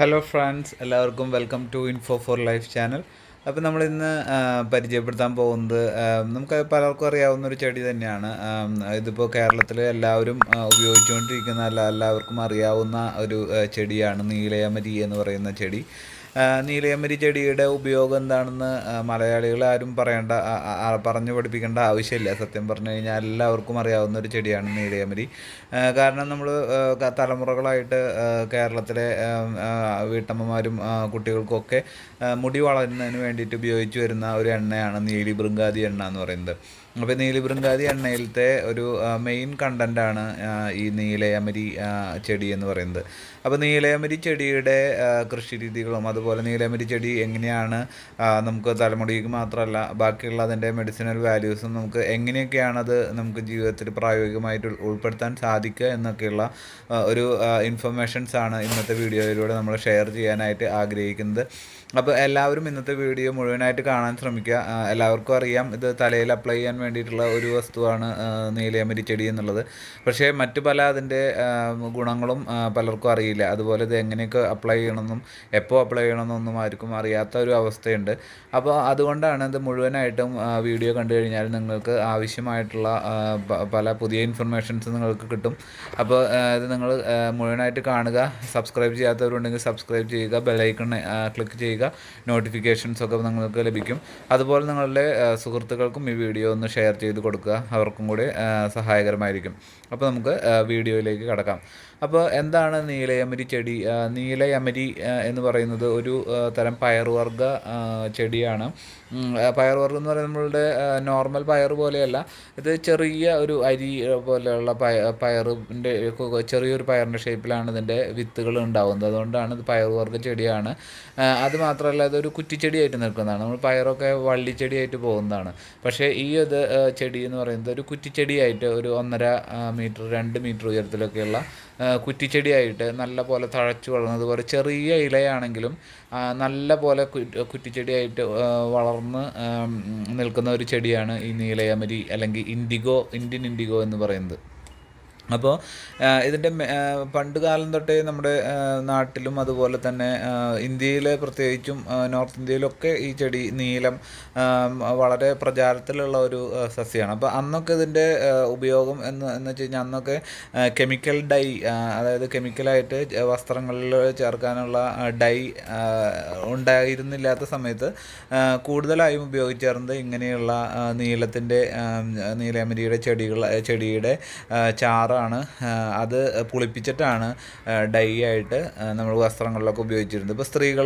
hello friends എല്ലാവർക്കും welcome to info for life channel അപ്പോൾ നമ്മൾ ഇന്ന് ആ, പരിചയപ്പെടുത്താൻ പോകുന്നത് ആ, നമുക്ക് പലർക്കും അറിയാവുന്ന ഒരു ചെടി തന്നെയാണ് ആ, ഇതിപ്പോൾ കേരളത്തിൽ എല്ലാവരും ആ, ഉപയോഗിച്ചുകൊണ്ടിരിക്കുന്ന അല്ല എല്ലാവർക്കും അറിയാവുന്ന ഒരു ആ, ചെടിയാണ് നീലയമരി എന്ന് പറയുന്ന ചെടി ആ, നീലയമരി ചെടിയുടെ ഉപയോഗം എന്താണെന്ന് ആ, മലയാളികൾ ആരും പറയേണ്ട ആ, ആ, ആ, പറഞ്ഞു പഠിപ്പിക്കേണ്ട ആവശ്യമില്ല സത്യം പറഞ്ഞു കഴിഞ്ഞാൽ എല്ലാവർക്കും അറിയാവുന്ന ഒരു ചെടിയാണ് നീലയമരി ആ, കാരണം നമ്മൾ തലമുറകളായിട്ട് ആ, കേരളത്തിലെ ആ, ആ, വീട്ടമ്മമാരും ആ, കുട്ടികൾക്കൊക്കെ ആ, മുടി വളരുന്നതിന് വേണ്ടിയിട്ട് ഉപയോഗിച്ച് വരുന്ന ഒരു എണ്ണയാണ് നീലി ബൃങ്കാതി എണ്ണ എന്ന് പറയുന്നത് അപ്പോൾ നീലി ബൃങ്കാതി എണ്ണയിലത്തെ ഒരു മെയിൻ കണ്ടൻ്റാണ് ഈ നീലയമരി ആ, ചെടി എന്ന് പറയുന്നത് അപ്പോൾ നീലയമരി ചെടിയുടെ ആ, കൃഷി രീതികളും അതുപോലെ നീലയമരി ചെടി എങ്ങനെയാണ് ആ, നമുക്ക് തലമുടിക്ക് മാത്രമല്ല ബാക്കിയുള്ള അതിൻ്റെ മെഡിസിനൽ വാല്യൂസും നമുക്ക് എങ്ങനെയൊക്കെയാണത് നമുക്ക് ജീവിതത്തിൽ പ്രായോഗികമായിട്ട് ഉൾ- ഉൾപ്പെടുത്താൻ സാധിക്കുക എന്നൊക്കെയുള്ള ആ, ഒരു ഇൻഫർമേഷൻസ് ആണ് ഇന്നത്തെ വീഡിയോയിലൂടെ നമ്മൾ ഷെയർ ചെയ്യാനായിട്ട് ആഗ്രഹിക്കുന്നത് അപ്പോൾ എല്ലാവരും ഇന്നത്തെ വീഡിയോ മുഴുവനായിട്ട് കാണാൻ ശ്രമിക്കുക ആ, എല്ലാവർക്കും അറിയാം ഇത് തലയിൽ അപ്ലൈ ചെയ്യാൻ വേണ്ടിയിട്ടുള്ള ഒരു വസ്തുവാണ് ആ, നീലയമരി ചെടി എന്നുള്ളത് പക്ഷേ മറ്റു പല അതിൻ്റെ ആ, ഗുണങ്ങളും ആ, പലർക്കും അറിയില്ല അതുപോലെ ഇത് എങ്ങനെയൊക്കെ അപ്ലൈ ചെയ്യണമെന്നും എപ്പോൾ അപ്ലൈ ചെയ്യണമെന്നൊന്നും ആർക്കും അറിയാത്ത ഒരു അവസ്ഥയുണ്ട് അപ്പോൾ അതുകൊണ്ടാണ് ഇത് മുഴുവനായിട്ടും ആ, വീഡിയോ കണ്ടു കഴിഞ്ഞാൽ നിങ്ങൾക്ക് ആവശ്യമായിട്ടുള്ള ആ, പ- പല പുതിയ ഇൻഫർമേഷൻസ് നിങ്ങൾക്ക് കിട്ടും അപ്പോൾ ആ, ഇത് നിങ്ങൾ ആ, മുഴുവനായിട്ട് കാണുക സബ്സ്ക്രൈബ് ചെയ്യാത്തവരുണ്ടെങ്കിൽ സബ്സ്ക്രൈബ് ചെയ്യുക ബെലൈക്കൺ ക്ലിക്ക് ചെയ്യുക നോട്ടിഫിക്കേഷൻസ് ഒക്കെ നിങ്ങൾക്ക് ലഭിക്കും അതുപോലെ നിങ്ങളുടെ ആ, സുഹൃത്തുക്കൾക്കും ഈ വീഡിയോ ഒന്ന് ഷെയർ ചെയ്ത് കൊടുക്കുക അവർക്കും കൂടി ആ, സഹായകരമായിരിക്കും അപ്പോൾ നമുക്ക് ആ, വീഡിയോയിലേക്ക് കടക്കാം അപ്പോൾ എന്താണ് നീലയമരി ചെടി ആ, നീലയമരി ആ, എന്ന് പറയുന്നത് ഒരു ആ, തരം പയറുവർഗ്ഗ ആ, ചെടിയാണ് ഉം, ആ, പയറുവർഗ്ഗം എന്ന് പറയുന്നത് നമ്മളുടെ നോർമൽ പയർ പോലെയല്ല ഇത് ചെറിയ ഒരു അരി ആ, പോലെയുള്ള പയ പയറിൻ്റെ ചെറിയൊരു പയറിൻ്റെ ഷേപ്പിലാണ് ഇതിൻ്റെ വിത്തുകൾ ഉണ്ടാകുന്നത് അതുകൊണ്ടാണ് ഇത് പയറുവർഗ്ഗ ചെടിയാണ് ആ, അത് മാത്രമല്ല ഇതൊരു കുറ്റിച്ചെടിയായിട്ട് നിൽക്കുന്നതാണ് നമ്മൾ പയറൊക്കെ വള്ളിച്ചെടിയായിട്ട് പോകുന്നതാണ് പക്ഷേ ഈ ഇത് ആ, ചെടി എന്ന് പറയുന്നത് ഒരു കുറ്റിച്ചെടിയായിട്ട് ഒരു ഒന്നര മീറ്റർ രണ്ട് മീറ്റർ ഉയരത്തിലൊക്കെയുള്ള ആ, കുറ്റിച്ചെടിയായിട്ട് നല്ല പോലെ തഴച്ചു വളർന്നത് പോലെ ചെറിയ ഇലയാണെങ്കിലും ആ, നല്ല പോലെ കു- കുറ്റിച്ചെടിയായിട്ട് ആ, വളർന്ന് ആ, ഉം, നിൽക്കുന്ന ഒരു ചെടിയാണ് ഈ നീലയമരി അല്ലെങ്കിൽ ഇൻഡിഗോ ഇന്ത്യൻ ഇൻഡിഗോ എന്ന് പറയുന്നത് അപ്പോൾ ഇതിൻ്റെ പണ്ട് കാലം തൊട്ടേ നമ്മുടെ ആ, നാട്ടിലും അതുപോലെ തന്നെ ഇന്ത്യയിൽ പ്രത്യേകിച്ചും ആ, നോർത്ത് ഇന്ത്യയിലൊക്കെ ഈ ചെടി നീലം ആ, വളരെ പ്രചാരത്തിലുള്ള ഒരു ആ, സസ്യമാണ് അപ്പോൾ അന്നൊക്കെ ഇതിൻ്റെ ആ, ഉപയോഗം എന്ന് എന്ന് വെച്ച് കഴിഞ്ഞാൽ അന്നൊക്കെ കെമിക്കൽ ഡൈ അതായത് കെമിക്കലായിട്ട് വസ്ത്രങ്ങളിൽ ചേർക്കാനുള്ള ആ, ഡൈ ആ, ഉണ്ടായിരുന്നില്ലാത്ത സമയത്ത് ആ, കൂടുതലായും ഉപയോഗിച്ചിരുന്നത് ഇങ്ങനെയുള്ള ആ, നീലത്തിൻ്റെ ആ, നീലയമരിയുടെ ചെടികൾ ചെടിയുടെ ആ, ചാറാണ് ആ, അത് പുളിപ്പിച്ചിട്ടാണ് ഡൈ ആയിട്ട് നമ്മൾ വസ്ത്രങ്ങളിലൊക്കെ ഉപയോഗിച്ചിരുന്നത് ഇപ്പോൾ സ്ത്രീകൾ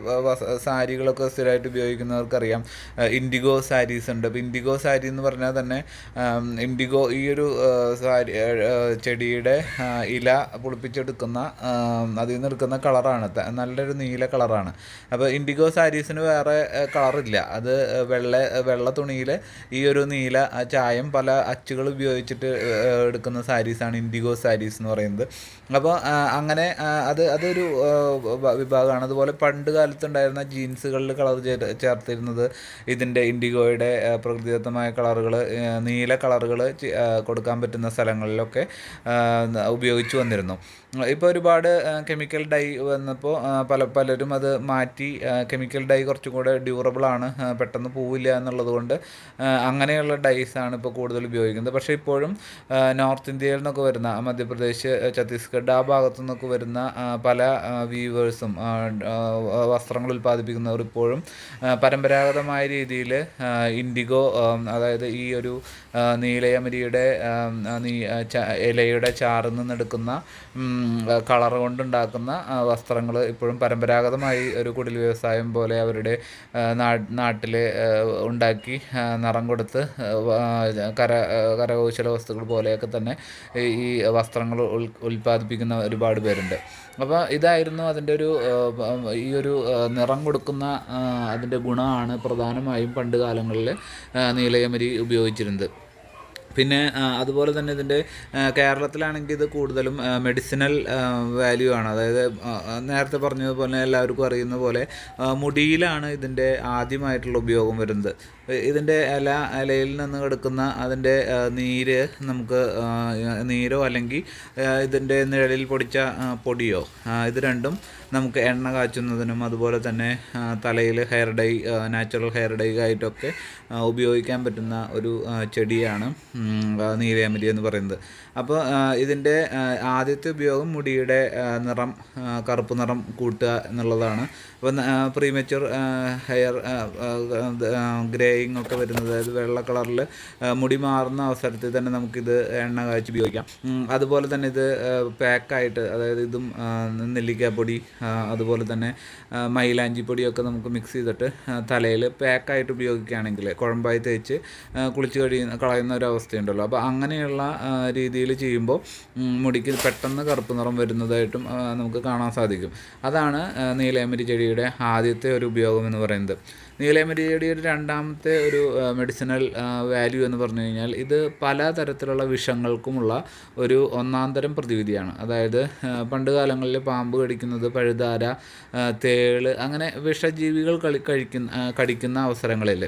സാരികളൊക്കെ സ്ഥിരമായിട്ട് ഉപയോഗിക്കുന്നവർക്കറിയാം ഇൻഡിഗോ സാരീസ് ഉണ്ട് അപ്പോൾ ഇൻഡിഗോ സാരി എന്ന് പറഞ്ഞാൽ തന്നെ ആം, ഇൻഡിഗോ ഈ ഒരു ആ, സാരി ആ, ആ, ചെടിയുടെ ആ, ഇല പുളിപ്പിച്ചെടുക്കുന്ന ആം, അതിൽ നിന്ന് എടുക്കുന്ന കളറാണ് ത- നല്ലൊരു നീല കളറാണ് അപ്പോൾ ഇൻഡിഗോ സാരീസിന് വേറെ കളറില്ല അത് വെള്ള വെള്ള തുണിയിൽ ഈ ഒരു നീല ആ, ചായം പല അച്ചുകൾ ഉപയോഗിച്ചിട്ട് ആ, എടുക്കുന്ന സാരീസാണ് ഇൻഡിഗോ സാരീസ് എന്ന് പറയുന്നത് അപ്പോൾ ആ, അങ്ങനെ ആ, അത് അതൊരു ആ, വ- വിഭാഗമാണ് അതുപോലെ പണ്ട് കാലത്തുണ്ടായിരുന്ന ജീൻസുകളിൽ കളർ ചേർത്തിരുന്നത് ഇതിൻ്റെ ഇൻഡിഗോയുടെ ആ, പ്രകൃതിദത്തമായ കളറുകൾ നീല കളറുകൾ കൊടുക്കാൻ പറ്റുന്ന സ്ഥലങ്ങളിലൊക്കെ ആ, ന- ഉപയോഗിച്ചു വന്നിരുന്നു ഇപ്പോൾ ഒരുപാട് കെമിക്കൽ ഡൈ വന്നപ്പോൾ ആ, പല പലരും അത് മാറ്റി കെമിക്കൽ ഡൈ കുറച്ചും കൂടെ ഡ്യൂറബിൾ ആണ് ആ, പെട്ടെന്ന് പോവില്ല എന്നുള്ളത് കൊണ്ട് ആ, അങ്ങനെയുള്ള ഡൈസ് ആണ് ഇപ്പോൾ കൂടുതൽ ഉപയോഗിക്കുന്നത് പക്ഷേ ഇപ്പോഴും ആ, നോർത്ത് ഇന്ത്യയിൽ നിന്നൊക്കെ വരുന്ന ആ, മധ്യപ്രദേശ് ആ, ഛത്തീസ്ഗഡ് ആ ഭാഗത്തു നിന്നൊക്കെ വരുന്ന ആ, പല വീവേഴ്സും വസ്ത്രങ്ങൾ ഉൽപ്പാദിപ്പിക്കുന്നവർ ഇപ്പോഴും ആ, പരമ്പരാഗതമായ രീതിയിൽ ഇൻഡിഗോ അതായത് ഈ ഒരു ആ, നീലയമരിയുടെ ആ, ആ, നീ ആ, ച- ഇലയുടെ ചാറിൽ നിന്നെടുക്കുന്ന കളർ കൊണ്ടുണ്ടാക്കുന്ന വസ്ത്രങ്ങൾ ഇപ്പോഴും പരമ്പരാഗതമായി ഒരു കുടിൽ വ്യവസായം പോലെ അവരുടെ നാട്ടിൽ ഉണ്ടാക്കി ആ, നിറം കൊടുത്ത് ആ, വ- ആ, കര ആ, കരകൗശല വസ്തുക്കൾ പോലെയൊക്കെ തന്നെ ഈ ഈ വസ്ത്രങ്ങൾ ഉൽ ഉൽപ്പാദിപ്പിക്കുന്ന ഒരുപാട് പേരുണ്ട് അപ്പോൾ ഇതായിരുന്നു അതിൻ്റെ ഒരു ആ, പ- ഈ ഒരു ആ, നിറം കൊടുക്കുന്ന ആ, അതിൻ്റെ ഗുണമാണ് പ്രധാനമായും പണ്ട് കാലങ്ങളിൽ നീലയമരി ഉപയോഗിച്ചിരുന്നത് പിന്നെ ആ, അതുപോലെ തന്നെ ഇതിൻ്റെ ആ, കേരളത്തിലാണെങ്കിൽ ഇത് കൂടുതലും മെഡിസിനൽ വാല്യൂ ആണ് അതായത് ആ, ആ, നേരത്തെ പറഞ്ഞതുപോലെ എല്ലാവർക്കും അറിയുന്ന പോലെ ആ, മുടിയിലാണ് ഇതിൻ്റെ ആദ്യമായിട്ടുള്ള ഉപയോഗം വരുന്നത് ഇതിൻ്റെ ഇല ഇലയിൽ നിന്ന് എടുക്കുന്ന അതിൻ്റെ ആ, നീര് നമുക്ക് ആ, നീരോ അല്ലെങ്കിൽ ആ, ഇതിൻ്റെ നിഴലിൽ പൊടിച്ച ആ, പൊടിയോ ആ, ഇത് രണ്ടും നമുക്ക് എണ്ണ കാച്ചുന്നതിനും അതുപോലെ തന്നെ തലയിൽ hair dye natural hair dye ആയിട്ടൊക്കെ ആ, ഉപയോഗിക്കാൻ പറ്റുന്ന ഒരു ആ, ചെടിയാണ് ഉം, ആ, നീലയാമരി എന്ന് പറയുന്നത് അപ്പോൾ ഇതിൻ്റെ ആ, ആദ്യത്തെ ഉപയോഗം മുടിയുടെ ആ, നിറം ആ, കറുപ്പ് നിറം കൂട്ടുക എന്നുള്ളതാണ് അപ്പോൾ പ്രീമച്വർ ഹെയർ ഗ്രേയിങ് ഒക്കെ വരുന്നത് അതായത് വെള്ള കളറിൽ മുടി മാറുന്ന അവസരത്തിൽ തന്നെ നമുക്കിത് എണ്ണ കാഴ്ച ഉപയോഗിക്കാം ഉം, അതുപോലെ തന്നെ ഇത് പാക്കായിട്ട് അതായത് ഇതും ആ, നെല്ലിക്കാപ്പൊടി ആ, അതുപോലെ തന്നെ ആ, മൈലാഞ്ചി പൊടിയൊക്കെ നമുക്ക് മിക്സ് ചെയ്തിട്ട് തലയിൽ പാക്കായിട്ട് ഉപയോഗിക്കുകയാണെങ്കിൽ കുഴമ്പായി തേച്ച് ആ, കുളിച്ച് കഴിയുന്ന കളയുന്ന ഒരു അവസ്ഥയുണ്ടല്ലോ അപ്പോൾ അങ്ങനെയുള്ള രീതിയിൽ ചെയ്യുമ്പോൾ ഉം, മുടിക്ക് പെട്ടെന്ന് കറുപ്പ് നിറം വരുന്നതായിട്ടും ആ, നമുക്ക് കാണാൻ സാധിക്കും അതാണ് ആ, നീലയമരി ചെടിയുടെ ആദ്യത്തെ ഒരു ഉപയോഗം എന്ന് പറയുന്നത് നീലയമരി ചെടിയുടെ രണ്ടാമത്തെ ഒരു മെഡിസിനൽ വാല്യൂ എന്ന് പറഞ്ഞു കഴിഞ്ഞാൽ ഇത് പല തരത്തിലുള്ള വിഷങ്ങൾക്കുമുള്ള ഒരു ഒന്നാന്തരം പ്രതിവിധിയാണ് അതായത് ആ, പണ്ട് കാലങ്ങളിൽ പാമ്പ് കടിക്കുന്നത് പഴുതാര ആ, തേള് അങ്ങനെ വിഷജീവികൾ കളി കഴിക്കുന്ന ആ, കടിക്കുന്ന അവസരങ്ങളിൽ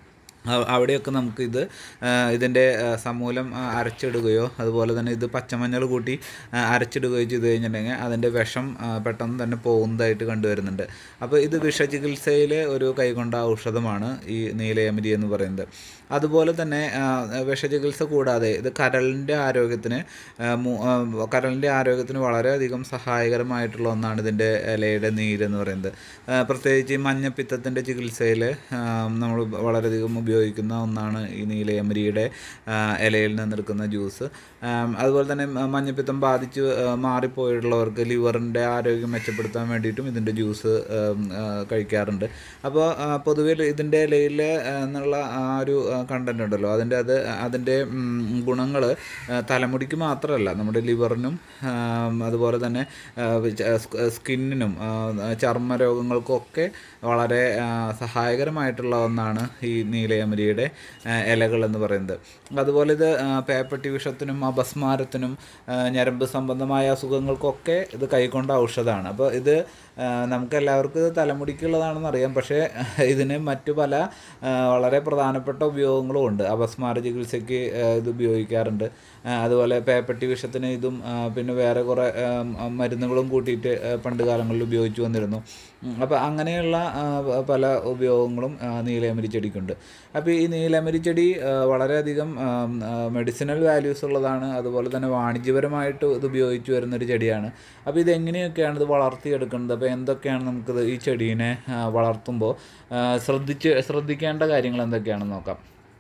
അവ- അവിടെയൊക്കെ നമുക്കിത് ആ, ഇതിൻ്റെ ആ, സമൂലം ആ, അരച്ചിടുകയോ അതുപോലെ തന്നെ ഇത് പച്ചമഞ്ഞൾ കൂട്ടി ആ, അരച്ചിടുകയോ ചെയ്ത് കഴിഞ്ഞിട്ടുണ്ടെങ്കിൽ അതിൻ്റെ വിഷം ആ, പെട്ടെന്ന് തന്നെ പോകുന്നതായിട്ട് കണ്ടുവരുന്നുണ്ട് അപ്പോൾ ഇത് വിഷചികിത്സയിലെ ഒരു കൈകൊണ്ട ഔഷധമാണ് ഈ നീലയമരി എന്ന് പറയുന്നത് അതുപോലെ തന്നെ ആ, വിഷചികിത്സ കൂടാതെ ഇത് കരളിൻ്റെ ആരോഗ്യത്തിന് ആ, മു- ആ, കരളിൻ്റെ ആരോഗ്യത്തിന് വളരെയധികം സഹായകരമായിട്ടുള്ള ഒന്നാണ് ഇതിൻ്റെ ഇലയുടെ നീരെന്ന് പറയുന്നത് ആ, പ്രത്യേകിച്ച് ഈ മഞ്ഞപ്പിത്തത്തിൻ്റെ ചികിത്സയിൽ നമ്മൾ വളരെയധികം ഉപയോഗിക്കുന്ന ഒന്നാണ് ഈ നീലയമരിയുടെ ആ, ഇലയിൽ നിന്നെടുക്കുന്ന ജ്യൂസ് ആം, അതുപോലെ തന്നെ മ- മഞ്ഞപ്പിത്തം ബാധിച്ച് ആ, മാറിപ്പോയിട്ടുള്ളവർക്ക് ലിവറിൻ്റെ ആരോഗ്യം മെച്ചപ്പെടുത്താൻ വേണ്ടിയിട്ടും ഇതിൻ്റെ ജ്യൂസ് ആം, ആ, കഴിക്കാറുണ്ട് അപ്പോൾ പൊതുവെ ഇതിൻ്റെ ഇലയിൽ എന്നുള്ള ആ ഒരു കണ്ടന്റ് ഉണ്ടല്ലോ അതിൻ്റെ അത് അതിൻ്റെ ഗുണങ്ങൾ തലമുടിക്ക് മാത്രമല്ല നമ്മുടെ ലിവറിനും ആം, അതുപോലെ തന്നെ ആ, ച- സ്- സ്കിന്നിനും ആ, ചർമ്മ രോഗങ്ങൾക്കൊക്കെ വളരെ ആ, സഹായകരമായിട്ടുള്ള ഒന്നാണ് ഈ നീലയമരിയുടെ ആ, ഇലകൾ എന്ന് പറയുന്നത് അതുപോലെ ഇത് ആ, പേപ്പട്ടി വിഷത്തിനും അപസ്മാരത്തിനും ആ, ഞരമ്പ് സംബന്ധമായ അസുഖങ്ങൾക്കൊക്കെ ഇത് കൈക്കൊണ്ട ഔഷധമാണ് അപ്പോൾ ഇത് ആ, നമുക്കെല്ലാവർക്കും ഇത് തലമുടിക്കുള്ളതാണെന്ന് അറിയാം പക്ഷേ ഇതിന് മറ്റു പല ആ, വളരെ പ്രധാനപ്പെട്ട ഉപയോഗങ്ങളും ഉണ്ട് അപസ്മാര ചികിത്സയ്ക്ക് ആ, ഇത് ഉപയോഗിക്കാറുണ്ട് ആ, അതുപോലെ പേപ്പട്ടി വിഷത്തിന് ഇതും ആ, പിന്നെ വേറെ കുറേ ആ, മ- മരുന്നുകളും കൂട്ടിയിട്ട് ആ, പണ്ട് കാലങ്ങളിൽ ഉപയോഗിച്ചു വന്നിരുന്നു അപ്പോൾ അങ്ങനെയുള്ള ആ, പ- പല ഉപയോഗങ്ങളും ആ, നീലയമരി ചെടിക്കുണ്ട് അപ്പോൾ ഈ നീലയമരി ചെടി ആ, വളരെയധികം മെഡിസിനൽ വാല്യൂസ് ഉള്ളതാണ് അതുപോലെ തന്നെ വാണിജ്യപരമായിട്ട് ഇത് ഉപയോഗിച്ച് വരുന്നൊരു ചെടിയാണ് അപ്പോൾ ഇത് എങ്ങനെയൊക്കെയാണ് ഇത് വളർത്തിയെടുക്കുന്നത് അപ്പോൾ എന്തൊക്കെയാണ് നമുക്കിത് ഈ ചെടീനെ ആ, വളർത്തുമ്പോൾ ആ, ശ്രദ്ധിച്ച് ശ്രദ്ധിക്കേണ്ട കാര്യങ്ങൾ എന്തൊക്കെയാണെന്ന് നോക്കാം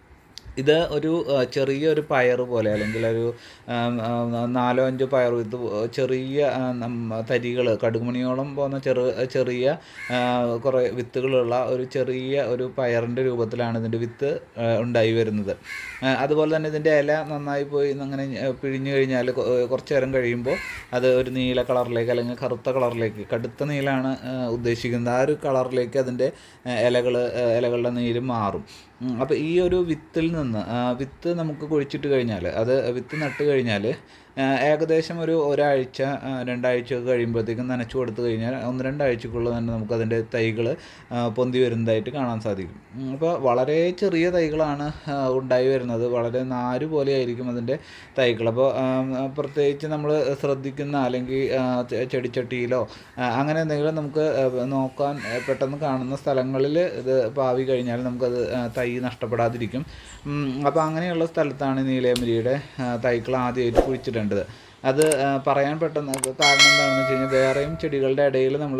ഇത് ഒരു ആ, ചെറിയൊരു പയർ പോലെ അല്ലെങ്കിൽ ഒരു ആം, ആ, നാലോ അഞ്ചോ പയർ ഇത് ചെറിയ തരികൾ കടുകുമണിയോളം പോകുന്ന ചെറു ചെറിയ ആ, കുറേ വിത്തുകളുള്ള ഒരു ചെറിയ ഒരു പയറിൻ്റെ രൂപത്തിലാണ് ഇതിൻ്റെ വിത്ത് ആ, ഉണ്ടായി വരുന്നത് ആ, അതുപോലെ തന്നെ ഇതിൻ്റെ ഇല നന്നായി പോയി അങ്ങനെ ആ, പിഴിഞ്ഞു കഴിഞ്ഞാൽ കൊ- കുറച്ച് നേരം കഴിയുമ്പോൾ അത് ഒരു നീല കളറിലേക്ക് അല്ലെങ്കിൽ കറുത്ത കളറിലേക്ക് കടുത്ത നീലാണ് ആ, ഉദ്ദേശിക്കുന്നത് ആ ഒരു കളറിലേക്ക് അതിൻ്റെ ഇലകൾ ഇലകളുടെ നീര് മാറും അപ്പോൾ ഈ ഒരു വിത്തിൽ നിന്ന് ആ, വിത്ത് നമുക്ക് കുഴിച്ചിട്ട് കഴിഞ്ഞാൽ അത് വിത്ത് നട്ട് കഴിഞ്ഞാൽ ആ, ഏകദേശം ഒരു ഒരാഴ്ച ആ, രണ്ടാഴ്ചയൊക്കെ കഴിയുമ്പോഴത്തേക്കും നനച്ചു കൊടുത്തു കഴിഞ്ഞാൽ ഒന്ന് രണ്ടാഴ്ചക്കുള്ളിൽ തന്നെ നമുക്കതിൻ്റെ തൈകൾ പൊന്തി വരുന്നതായിട്ട് കാണാൻ സാധിക്കും അപ്പോൾ വളരെ ചെറിയ തൈകളാണ് ആ, ഉണ്ടായി വരുന്നത് വളരെ നാര് പോലെ ആയിരിക്കും അതിൻ്റെ തൈകൾ അപ്പോൾ പ്രത്യേകിച്ച് നമ്മൾ ശ്രദ്ധിക്കുന്ന അല്ലെങ്കിൽ ആ, ചെ- ചെടിച്ചട്ടിയിലോ ആ, അങ്ങനെ എന്തെങ്കിലും നമുക്ക് ആ, നോക്കാൻ ആ, പെട്ടെന്ന് കാണുന്ന സ്ഥലങ്ങളിൽ ഇത് പാവി കഴിഞ്ഞാൽ നമുക്കത് ആ, തൈ നഷ്ടപ്പെടാതിരിക്കും അപ്പോൾ അങ്ങനെയുള്ള സ്ഥലത്താണ് നീലയമരിയുടെ ആ, തൈകൾ ആദ്യമായിട്ട് കുഴിച്ചിടേണ്ടത് അത് ആ, പറയാൻ പെട്ടെന്ന് കാരണം എന്താണെന്ന് വെച്ച് കഴിഞ്ഞാൽ വേറെയും ചെടികളുടെ ഇടയിൽ നമ്മൾ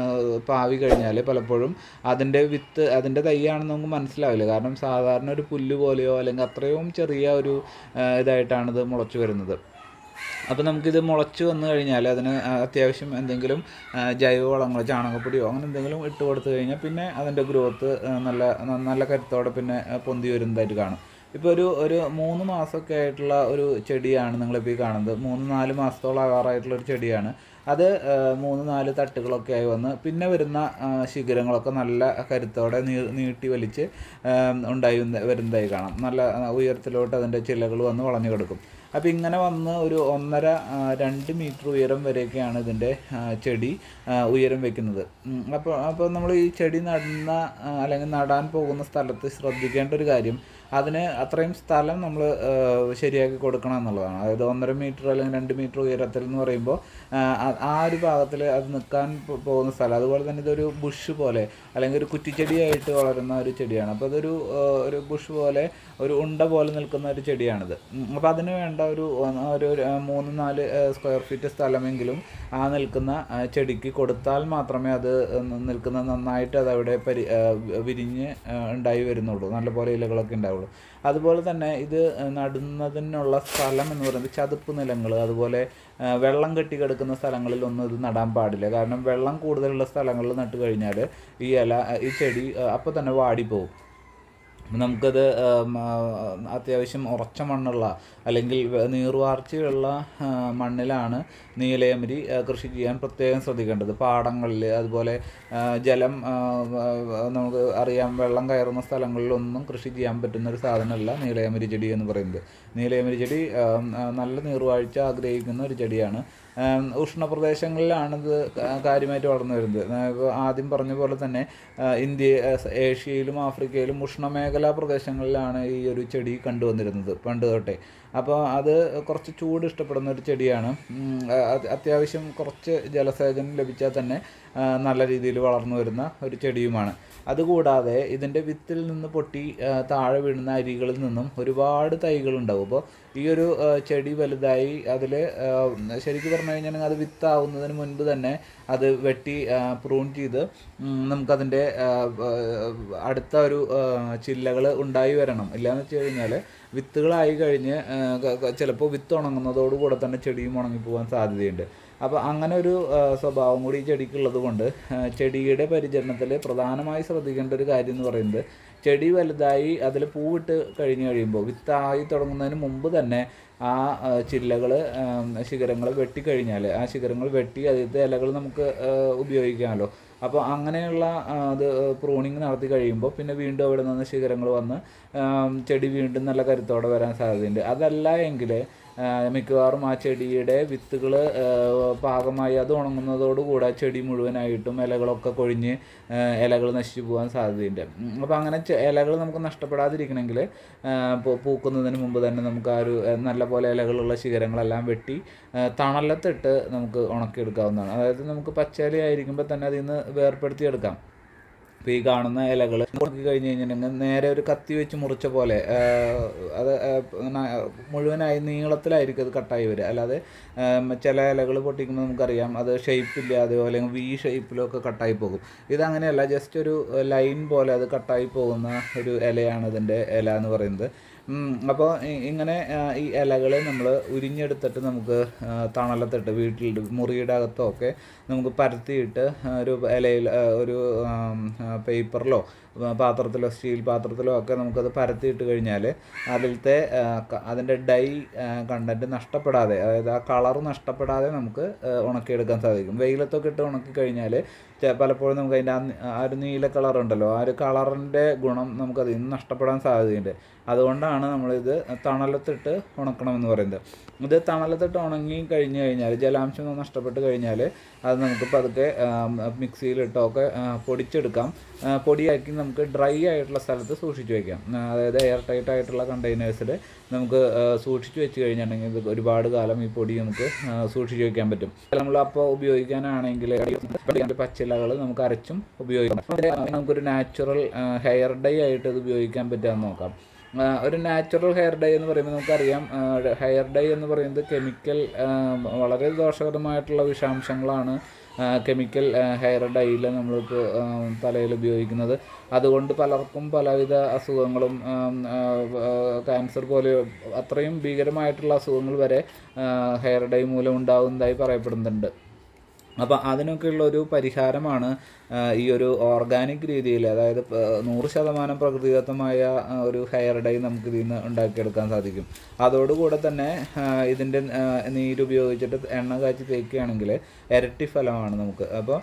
പാവി കഴിഞ്ഞാൽ പലപ്പോഴും അതിൻ്റെ വിത്ത് അതിൻ്റെ തൈയാണെന്ന് നമുക്ക് മനസ്സിലാവില്ല കാരണം സാധാരണ ഒരു പുല്ല് പോലെയോ അല്ലെങ്കിൽ അത്രയും ചെറിയ ഒരു ആ, ഇതായിട്ടാണ് ഇത് മുളച്ചു വരുന്നത് അപ്പോൾ നമുക്കിത് മുളച്ച് വന്നു കഴിഞ്ഞാൽ അതിന് ആ, അത്യാവശ്യം എന്തെങ്കിലും ആ, ജൈവവളങ്ങൾ ചാണകപ്പൊടിയോ അങ്ങനെ എന്തെങ്കിലും ഇട്ട് കൊടുത്തു കഴിഞ്ഞാൽ പിന്നെ അതിൻ്റെ ഗ്രോത്ത് നല്ല ന- നല്ല കരുത്തോടെ പിന്നെ ആ, പൊന്തി വരുന്നതായിട്ട് കാണും ഇപ്പോൾ ഒരു ഒരു മൂന്ന് മാസമൊക്കെ ആയിട്ടുള്ള ഒരു ചെടിയാണ് നിങ്ങളിപ്പോൾ ഈ കാണുന്നത് മൂന്ന് നാല് മാസത്തോളം ആകാറായിട്ടുള്ള ഒരു ചെടിയാണ് അത് ആ, മൂന്ന് നാല് തട്ടുകളൊക്കെ ആയി വന്ന് പിന്നെ വരുന്ന ആ, ശിഖരങ്ങളൊക്കെ നല്ല കരുത്തോടെ നീ നീട്ടി വലിച്ച് ആ, ഉണ്ടായി വന്ന- വരുന്നതായി കാണാം നല്ല ആ, ഉയരത്തിലോട്ട് അതിൻ്റെ ചില്ലകൾ വന്ന് വളഞ്ഞു കിടക്കും അപ്പോൾ ഇങ്ങനെ വന്ന് ഒരു ഒന്നര ആ, രണ്ട് മീറ്റർ ഉയരം വരെയൊക്കെയാണ് ഇതിൻ്റെ ആ, ചെടി ആ, ഉയരം വെക്കുന്നത് ഉം, അപ്പോൾ അപ്പോൾ നമ്മൾ ഈ ചെടി നടുന്ന ആ, അല്ലെങ്കിൽ നടാൻ പോകുന്ന സ്ഥലത്ത് ശ്രദ്ധിക്കേണ്ട ഒരു കാര്യം അതിന് അത്രയും സ്ഥലം നമ്മൾ ശരിയാക്കി കൊടുക്കണം എന്നുള്ളതാണ് അതായത് ഒന്നര മീറ്റർ അല്ലെങ്കിൽ രണ്ട് മീറ്റർ ഉയരത്തിൽ എന്ന് പറയുമ്പോൾ ആ, ആ- ആ ഒരു ഭാഗത്തിൽ അത് നിൽക്കാൻ പോ- പോകുന്ന സ്ഥലം അതുപോലെ തന്നെ ഇതൊരു ബുഷ് പോലെ അല്ലെങ്കിൽ ഒരു കുറ്റിച്ചെടിയായിട്ട് വളരുന്ന ഒരു ചെടിയാണ് അപ്പോൾ അതൊരു ആ, ഒരു ബുഷ് പോലെ ഒരു ഉണ്ട പോലെ നിൽക്കുന്ന ഒരു ചെടിയാണിത് അപ്പോൾ അതിന് വേണ്ട ഒരു ഒന്ന് ഒരു ഒരു, ആ, മൂന്ന് നാല് സ്ക്വയർ ഫീറ്റ് സ്ഥലമെങ്കിലും ആ നിൽക്കുന്ന ആ, ചെടിക്ക് കൊടുത്താൽ മാത്രമേ അത് ന- നിൽക്കുന്ന നന്നായിട്ട് അത് അവിടെ പരി ആ, വിരിഞ്ഞ് ആ, ഉണ്ടായി വരുന്നുള്ളൂ നല്ലപോലെ ഇലകളൊക്കെ ഉണ്ടാവുള്ളൂ അതുപോലെ തന്നെ ഇത് നടുന്നതിനുള്ള സ്ഥലം എന്ന് പറയുന്നത് ചതുപ്പ് നിലങ്ങൾ അതുപോലെ ആ, വെള്ളം കെട്ടി കിടക്കുന്ന സ്ഥലങ്ങളിലൊന്നും ഇത് നടാൻ പാടില്ല കാരണം വെള്ളം കൂടുതലുള്ള സ്ഥലങ്ങളിൽ നട്ട് കഴിഞ്ഞാൽ ഈ ഇല ഈ ചെടി അപ്പോൾ തന്നെ വാടിപ്പോവും നമുക്കത് ഉം, ആ, അത്യാവശ്യം ഉറച്ച മണ്ണുള്ള അല്ലെങ്കിൽ വെ- നീർവാർച്ചയുള്ള ആ, മണ്ണിലാണ് നീലയമരി ആ, കൃഷി ചെയ്യാൻ പ്രത്യേകം ശ്രദ്ധിക്കേണ്ടത് പാടങ്ങളിൽ അതുപോലെ ആ, ജലം ആ, ആ, നമുക്ക് അറിയാം വെള്ളം കയറുന്ന സ്ഥലങ്ങളിലൊന്നും കൃഷി ചെയ്യാൻ പറ്റുന്ന ഒരു സാധനമല്ല നീലയമരി ചെടി എന്ന് പറയുന്നത് നീലയമരി ചെടി ആ, ആ, നല്ല നീർവാഴ്ച ആഗ്രഹിക്കുന്ന ഒരു ചെടിയാണ് ആം, ഉഷ്ണപ്രദേശങ്ങളിലാണിത് കാ- കാര്യമായിട്ട് വളർന്നു വരുന്നത് ആ, ഇപ്പൊ ആദ്യം പറഞ്ഞ പോലെ തന്നെ ആ, ഇന്ത്യ ആ, സ- ഏഷ്യയിലും ആഫ്രിക്കയിലും ഉഷ്ണമേഖലാ പ്രദേശങ്ങളിലാണ് ഈ ഒരു ചെടി കണ്ടുവന്നിരുന്നത് പണ്ട് തൊട്ടേ അപ്പോൾ അത് കുറച്ച് ചൂട് ഇഷ്ടപ്പെടുന്ന ഒരു ചെടിയാണ് ഉം, ആ, അത് അത്യാവശ്യം കുറച്ച് ജലസേചനം ലഭിച്ചാൽ തന്നെ ആ, നല്ല രീതിയിൽ വളർന്നു വരുന്ന ഒരു ചെടിയുമാണ് അതുകൂടാതെ ഇതിൻ്റെ വിത്തിൽ നിന്ന് പൊട്ടി ആ, താഴെ വീഴുന്ന അരികളിൽ നിന്നും ഒരുപാട് തൈകളുണ്ടാവും അപ്പോൾ ഈ ഒരു ആ, ചെടി വലുതായി അതിൽ ശരിക്കും പറഞ്ഞു കഴിഞ്ഞാൽ അത് വിത്താവുന്നതിന് മുൻപ് തന്നെ അത് വെട്ടി പ്രൂൺ ചെയ്ത് ഉം, നമുക്കതിൻ്റെ ആ, ആ, അടുത്ത ഒരു ചില്ലകൾ ഉണ്ടായി വരണം ഇല്ലയെന്ന് വെച്ച് കഴിഞ്ഞാൽ വിത്തുകളായി കഴിഞ്ഞ് ചിലപ്പോൾ വിത്ത് ഉണങ്ങുന്നതോടുകൂടെ തന്നെ ചെടിയും ഉണങ്ങിപ്പോകാൻ സാധ്യതയുണ്ട് അപ്പോൾ അങ്ങനെ ഒരു ആ, സ്വഭാവം കൂടി ഈ ചെടിക്കുള്ളത് കൊണ്ട് ആ, ചെടിയുടെ പരിചരണത്തിൽ പ്രധാനമായി ശ്രദ്ധിക്കേണ്ട ഒരു കാര്യം എന്ന് പറയുന്നത് ചെടി വലുതായി അതിൽ പൂവിട്ട് കഴിഞ്ഞ് കഴിയുമ്പോൾ വിത്തായി തുടങ്ങുന്നതിന് മുമ്പ് തന്നെ ആ ചില്ലകൾ ശിഖരങ്ങൾ വെട്ടിക്കഴിഞ്ഞാൽ ആ ശിഖരങ്ങൾ വെട്ടി അതിലത്തെ ഇലകൾ നമുക്ക് ആ, ഉപയോഗിക്കാമല്ലോ അപ്പോൾ അങ്ങനെയുള്ള ആ, അത് പ്രൂണിങ് നടത്തി കഴിയുമ്പോൾ പിന്നെ വീണ്ടും അവിടെ നിന്ന് ശിഖരങ്ങൾ വന്ന് ആം, ചെടി വീണ്ടും നല്ല കരുത്തോടെ വരാൻ സാധ്യതയുണ്ട് അതല്ല എങ്കിൽ മിക്കവാറും ആ ചെടിയുടെ വിത്തുകൾ പാകമായി അത് ഉണങ്ങുന്നതോടുകൂടെ ചെടി മുഴുവനായിട്ടും ഇലകളൊക്കെ കൊഴിഞ്ഞ് ഇലകൾ നശിച്ചു പോകാൻ സാധ്യതയുണ്ട് അപ്പോൾ അങ്ങനെ ഇലകൾ നമുക്ക് നഷ്ടപ്പെടാതിരിക്കണമെങ്കിൽ പൂക്കുന്നതിന് മുമ്പ് തന്നെ നമുക്ക് ആ ഒരു ആ, നല്ല പോലെ ഇലകളുള്ള ശിഖരങ്ങളെല്ലാം വെട്ടി ആ, തണലത്തിട്ട് നമുക്ക് ഉണക്കിയെടുക്കാവുന്നതാണ് അതായത് നമുക്ക് പച്ചയില ആയിരിക്കുമ്പോൾ തന്നെ അതിൽ നിന്ന് വേർപ്പെടുത്തിയെടുക്കാം ഇപ്പോൾ ഈ കാണുന്ന ഇലകൾ മുറുക്കി കഴിഞ്ഞ് കഴിഞ്ഞിട്ടുണ്ടെങ്കിൽ നേരെ ഒരു കത്തി വെച്ച് മുറിച്ച പോലെ ആ, അത് ആ, ഇങ്ങനെ മുഴുവനായി നീളത്തിലായിരിക്കും അത് കട്ടായി വരിക അല്ലാതെ ആം, ചില ഇലകൾ പൊട്ടിക്കുമ്പോൾ നമുക്കറിയാം അത് ഷേപ്പ് ഇല്ലാതെയോ അല്ലെങ്കിൽ വി ഷേപ്പിലോ ഒക്കെ കട്ടായി പോകും ഇതങ്ങനെയല്ല ജസ്റ്റ് ഒരു ലൈൻ പോലെ അത് കട്ടായി പോകുന്ന ഒരു ഇലയാണ് ഇതിൻ്റെ ഇല എന്ന് പറയുന്നത് അപ്പോൾ ഇങ്ങനെ ആ, ഈ ഇലകൾ നമ്മൾ ഉരിഞ്ഞെടുത്തിട്ട് നമുക്ക് ആ, തണലത്തിട്ട് വീട്ടിൽ മുറിയുടെ അകത്തോ ഒക്കെ നമുക്ക് പരത്തിയിട്ട് ആ, ഒരു ഇലയിൽ ആ, ഒരു പേപ്പറിലോ പാത്രത്തിലോ സ്റ്റീൽ പാത്രത്തിലോ ഒക്കെ നമുക്കത് പരത്തിയിട്ട് കഴിഞ്ഞാൽ അതിലത്തെ ആ, ക- അതിൻ്റെ ഡൈ കണ്ടൻറ്റ് നഷ്ടപ്പെടാതെ അതായത് ആ കളർ നഷ്ടപ്പെടാതെ നമുക്ക് ആ, ഉണക്കിയെടുക്കാൻ സാധിക്കും വെയിലത്തൊക്കെ ഇട്ട് ഉണക്കി കഴിഞ്ഞാൽ പലപ്പോഴും നമുക്ക് അതിൻ്റെ ആ നി- ആ ഒരു നീല കളർ ഉണ്ടല്ലോ ആ ഒരു കളറിൻ്റെ ഗുണം നമുക്കതിൽ നിന്ന് നഷ്ടപ്പെടാൻ സാധ്യതയുണ്ട് അതുകൊണ്ടാണ് നമ്മളിത് തണലത്തിട്ട് ഉണക്കണമെന്ന് പറയുന്നത് ഇത് തണലത്തിട്ട് ഉണങ്ങി കഴിഞ്ഞ് കഴിഞ്ഞാൽ ജലാംശം ഒന്ന് നഷ്ടപ്പെട്ട് കഴിഞ്ഞാൽ അത് നമുക്ക് പതുക്കെ മിക്സിയിലിട്ടോ ഒക്കെ ആ, പൊടിച്ചെടുക്കാം ആ, പൊടിയാക്കി നമുക്ക് ഡ്രൈ ആയിട്ടുള്ള സ്ഥലത്ത് സൂക്ഷിച്ച് വയ്ക്കാം ആ, അതായത് എയർ ടൈറ്റ് ആയിട്ടുള്ള കണ്ടെയ്നേഴ്സിൽ നമുക്ക് ആ, സൂക്ഷിച്ച് വെച്ച് കഴിഞ്ഞിട്ടുണ്ടെങ്കിൽ ഇത് ഒരുപാട് കാലം ഈ പൊടി നമുക്ക് ആ, സൂക്ഷിച്ച് വയ്ക്കാൻ പറ്റും നമ്മൾ അപ്പോൾ ഉപയോഗിക്കാനാണെങ്കിൽ പച്ചിലകൾ നമുക്ക് അരച്ചും ഉപയോഗിക്കാം നമുക്കൊരു നാച്ചുറൽ ഹെയർ ഡൈ ആയിട്ട് ഇത് ഉപയോഗിക്കാൻ പറ്റുമെന്ന് നോക്കാം ആ, ഒരു നാച്ചുറൽ ഹെയർ ഡൈ എന്ന് പറയുമ്പോൾ നമുക്കറിയാം ഹെയർ ഡൈ എന്ന് പറയുന്നത് കെമിക്കൽ വളരെ ദോഷകരമായിട്ടുള്ള വിഷാംശങ്ങളാണ് കെമിക്കൽ ഹെയർ ഡൈയിൽ നമ്മളിപ്പോൾ തലയിൽ ഉപയോഗിക്കുന്നത് അതുകൊണ്ട് പലർക്കും പലവിധ അസുഖങ്ങളും ക്യാൻസർ പോലെ അത്രയും ഭീകരമായിട്ടുള്ള അസുഖങ്ങൾ വരെ ഹെയർ ഡൈ മൂലം ഉണ്ടാകുന്നതായി പറയപ്പെടുന്നുണ്ട് അപ്പോൾ അതിനൊക്കെയുള്ള ഒരു പരിഹാരമാണ് ആ, ഈ ഒരു ഓർഗാനിക് രീതിയിൽ അതായത് പ- നൂറ് ശതമാനം പ്രകൃതിദത്തമായ ആ, ഒരു ഹെയർ ഡൈ നമുക്ക് ഇതിൽ നിന്ന് ഉണ്ടാക്കിയെടുക്കാൻ സാധിക്കും അതോടുകൂടെ തന്നെ ആ, ഇതിൻ്റെ ആ, നീരുപയോഗിച്ചിട്ട് എണ്ണ കാച്ചി തേക്കുകയാണെങ്കിൽ ഇരട്ടി ഫലമാണ് നമുക്ക് അപ്പോൾ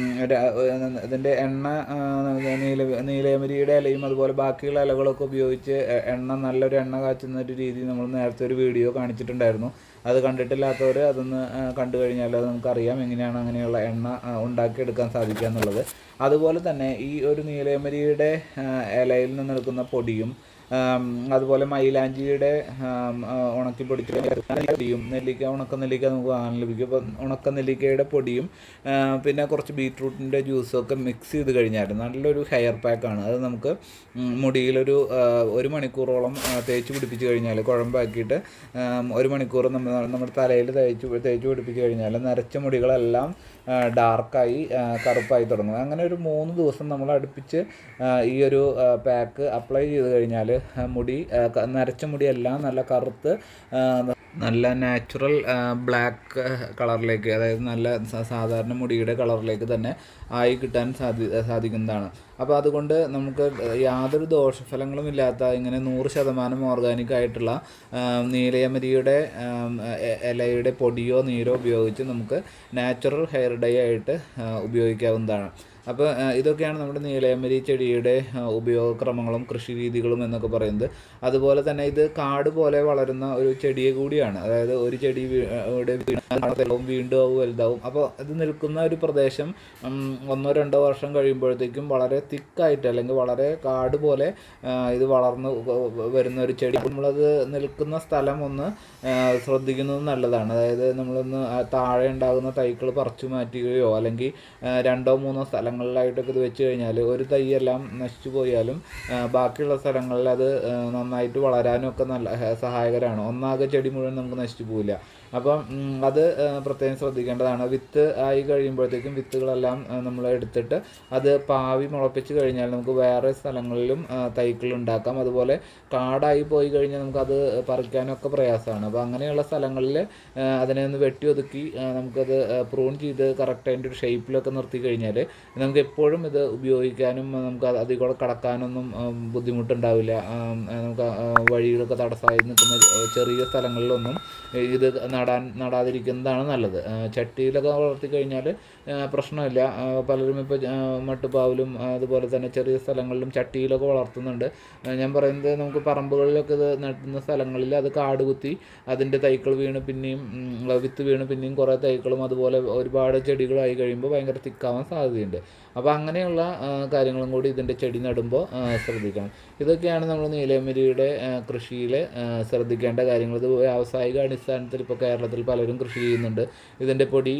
ഇതിൻ്റെ എണ്ണ ആ, നീല നീലയമരിയുടെ ഇലയും അതുപോലെ ബാക്കിയുള്ള ഇലകളൊക്കെ ഉപയോഗിച്ച് എ- എണ്ണ നല്ലൊരു എണ്ണ കാച്ചുന്ന ഒരു രീതി നമ്മൾ നേരത്തെ ഒരു വീഡിയോ കാണിച്ചിട്ടുണ്ടായിരുന്നു അത് കണ്ടിട്ടില്ലാത്തവർ അതൊന്ന് ആ, കണ്ടു കഴിഞ്ഞാൽ അത് നമുക്കറിയാം എങ്ങനെയാണ് അങ്ങനെയുള്ള എണ്ണ ആ, ഉണ്ടാക്കിയെടുക്കാൻ സാധിക്കുക എന്നുള്ളത് അതുപോലെ തന്നെ ഈ ഒരു നീലയമരിയുടെ ആ, ഇലയിൽ നിന്ന് എടുക്കുന്ന പൊടിയും ആം, അതുപോലെ മൈലാഞ്ചിയുടെ ആം, ആ, ഉണക്കി പൊടിച്ച പൊടിയും നെല്ലിക്ക ഉണക്ക നെല്ലിക്ക നമുക്ക് വാങ്ങാൻ ലഭിക്കും അപ്പം ഉണക്ക നെല്ലിക്കയുടെ പൊടിയും ആ, പിന്നെ കുറച്ച് ബീട്രൂട്ടിൻ്റെ ജ്യൂസും ഒക്കെ മിക്സ് ചെയ്ത് കഴിഞ്ഞാൽ നല്ലൊരു ഹെയർ പാക്കാണ് അത് നമുക്ക് ഉം, മുടിയിലൊരു ആ, ഒരു മണിക്കൂറോളം ആ, തേച്ച് പിടിപ്പിച്ച് കഴിഞ്ഞാൽ കുഴമ്പാക്കിയിട്ട് ആം, ഒരു മണിക്കൂർ നമ്മൾ നമ്മുടെ തലയിൽ തേച്ച് തേച്ച് പിടിപ്പിച്ച് കഴിഞ്ഞാൽ നരച്ച മുടികളെല്ലാം ആ, ഡാർക്കായി ആ, കറുപ്പായി തുടങ്ങും അങ്ങനെ ഒരു മൂന്ന് ദിവസം നമ്മൾ അടുപ്പിച്ച് ആ, ഈ ഒരു ആ, പാക്ക് അപ്ലൈ ചെയ്ത് കഴിഞ്ഞാൽ ആ, മുടി ആ, ക- നരച്ച മുടിയെല്ലാം നല്ല കറുത്ത് ആ, നല്ല നാച്ചുറൽ ബ്ലാക്ക് കളറിലേക്ക് അതായത് നല്ല സ- സാധാരണ മുടിയുടെ കളറിലേക്ക് തന്നെ ആയി കിട്ടാൻ സാധി സാധിക്കുന്നതാണ് അപ്പോൾ അതുകൊണ്ട് നമുക്ക് യാതൊരു ദോഷഫലങ്ങളും ഇല്ലാത്ത ഇങ്ങനെ നൂറ് ശതമാനം ഓർഗാനിക് ആയിട്ടുള്ള ആ, നീലയമരിയുടെ ആം, എ- ഇലയുടെ പൊടിയോ നീരോ ഉപയോഗിച്ച് നമുക്ക് നാച്ചുറൽ ഹെയർ ഡൈ ആയിട്ട് ആ, ഉപയോഗിക്കാവുന്നതാണ് അപ്പോൾ ആ, ഇതൊക്കെയാണ് നമ്മുടെ നീലയമരി ചെടിയുടെ ആ, ഉപയോഗക്രമങ്ങളും കൃഷി രീതികളും എന്നൊക്കെ പറയുന്നത് അതുപോലെ തന്നെ ഇത് കാട് പോലെ വളരുന്ന ഒരു ചെടിയെ കൂടിയാണ് അതായത് ഒരു ചെടി വീ- ആ, ഇവിടെ വീണാലും വീണ്ടും അത് വലുതാവും അപ്പോൾ ഇത് നിൽക്കുന്ന ഒരു പ്രദേശം ഉം, ഒന്നോ രണ്ടോ വർഷം കഴിയുമ്പോഴത്തേക്കും വളരെ തിക്കായിട്ട് അല്ലെങ്കിൽ വളരെ കാട് പോലെ ആ, ഇത് വളർന്ന് വ- വരുന്ന ഒരു ചെടി നമ്മളത് നിൽക്കുന്ന സ്ഥലം ഒന്ന് ആ, ശ്രദ്ധിക്കുന്നത് നല്ലതാണ് അതായത് നമ്മളൊന്ന് ആ താഴെ ഉണ്ടാകുന്ന തൈകൾ പറിച്ചു മാറ്റുകയോ അല്ലെങ്കിൽ ആ, രണ്ടോ മൂന്നോ സ്ഥലങ്ങളിലായിട്ടൊക്കെ ഇത് വെച്ച് കഴിഞ്ഞാൽ ഒരു തൈയെല്ലാം നശിച്ചു പോയാലും ആ, ബാക്കിയുള്ള സ്ഥലങ്ങളിൽ അത് ആ, നന്നായിട്ട് വളരാനും ഒക്കെ നല്ല ഹ- സഹായകരമാണ് ഒന്നാകെ ചെടി മുഴുവൻ നമുക്ക് നശിച്ചു പോവില്ല അപ്പം ഉം, അത് ആ, പ്രത്യേകം ശ്രദ്ധിക്കേണ്ടതാണ് വിത്ത് ആയി കഴിയുമ്പോഴത്തേക്കും വിത്തുകളെല്ലാം നമ്മൾ എടുത്തിട്ട് അത് പാവി മുളപ്പിച്ച് കഴിഞ്ഞാൽ നമുക്ക് വേറെ സ്ഥലങ്ങളിലും ആ, തൈകൾ ഉണ്ടാക്കാം അതുപോലെ കാടായി പോയി കഴിഞ്ഞാൽ നമുക്കത് പറിക്കാനൊക്കെ പ്രയാസമാണ് അപ്പോൾ അങ്ങനെയുള്ള സ്ഥലങ്ങളിൽ ആ, അതിനെ ഒന്ന് വെട്ടി ഒതുക്കി ആ, നമുക്കത് പ്രൂൺ ചെയ്ത് കറക്റ്റ് അതിൻ്റെ ഒരു ഷേപ്പിലൊക്കെ നിർത്തി കഴിഞ്ഞാൽ നമുക്ക് എപ്പോഴും ഇത് ഉപയോഗിക്കാനും ആ, നമുക്ക് അത് അതിൽ കൂടെ കടക്കാനൊന്നും ആ, ബുദ്ധിമുട്ടുണ്ടാവില്ല ആ, ആ, നമുക്ക് ആ, വഴികളൊക്കെ തടസ്സമായി നിൽക്കുന്ന ചെറിയ സ്ഥലങ്ങളിലൊന്നും ഇത് നടാൻ നടാതിരിക്കുന്നതാണ് നല്ലത് ആ, ചട്ടിയിലൊക്കെ വളർത്തി കഴിഞ്ഞാൽ പ്രശ്നമില്ല ആ, പലരും ഇപ്പോൾ മട്ടുപ്പാവിലും ആ, അതുപോലെ തന്നെ ചെറിയ സ്ഥലങ്ങളിലും ചട്ടിയിലൊക്കെ വളർത്തുന്നുണ്ട് ആ, ഞാൻ പറയുന്നത് നമുക്ക് പറമ്പുകളിലൊക്കെ ഇത് നട്ടുന്ന സ്ഥലങ്ങളിൽ അത് കാട് കുത്തി അതിൻ്റെ തൈകൾ വീണ് പിന്നെയും ഉം, വിത്ത് വീണ് പിന്നെയും കുറേ തൈകളും അതുപോലെ ഒരുപാട് ചെടികളായി കഴിയുമ്പോൾ ഭയങ്കര തിക്കാവാൻ സാധ്യതയുണ്ട് അപ്പോൾ അങ്ങനെയുള്ള ആ, കാര്യങ്ങളും കൂടി ഇതിൻ്റെ ചെടി നടുമ്പോൾ ആ, ശ്രദ്ധിക്കണം ഇതൊക്കെയാണ് നമ്മൾ നീലയമരിയുടെ കൃഷിയിൽ ശ്രദ്ധിക്കേണ്ട കാര്യങ്ങൾ ഇത് വ്യാവസായിക അടിസ്ഥാനത്തിൽ ഇപ്പോൾ കേരളത്തിൽ പലരും കൃഷി ചെയ്യുന്നുണ്ട് ഇതിൻ്റെ പൊടി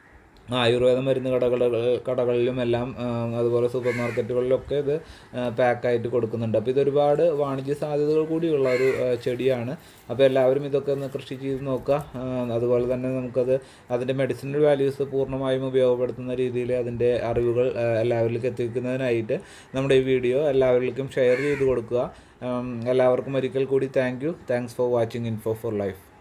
ആയുർവേദ മരുന്ന് കടകൾ കടകളിലും എല്ലാം ആ, അതുപോലെ സൂപ്പർ മാർക്കറ്റുകളിലൊക്കെ ഇത് പാക്കായിട്ട് കൊടുക്കുന്നുണ്ട് അപ്പോൾ ഇതൊരുപാട് വാണിജ്യ സാധ്യതകൾ കൂടിയുള്ള ഒരു ആ, ചെടിയാണ് അപ്പോൾ എല്ലാവരും ഇതൊക്കെ ഒന്ന് കൃഷി ചെയ്ത് നോക്കുക ആ, അതുപോലെ തന്നെ നമുക്കത് അതിൻ്റെ മെഡിസിനൽ വാല്യൂസ് പൂർണ്ണമായും ഉപയോഗപ്പെടുത്തുന്ന രീതിയിൽ അതിൻ്റെ അറിവുകൾ ആ, എല്ലാവരിലേക്കും എത്തിക്കുന്നതിനായിട്ട് നമ്മുടെ ഈ വീഡിയോ എല്ലാവരിലേക്കും ഷെയർ ചെയ്ത് കൊടുക്കുക ഉം, എല്ലാവർക്കും ഒരിക്കൽ കൂടി thank you thanks for watching info for life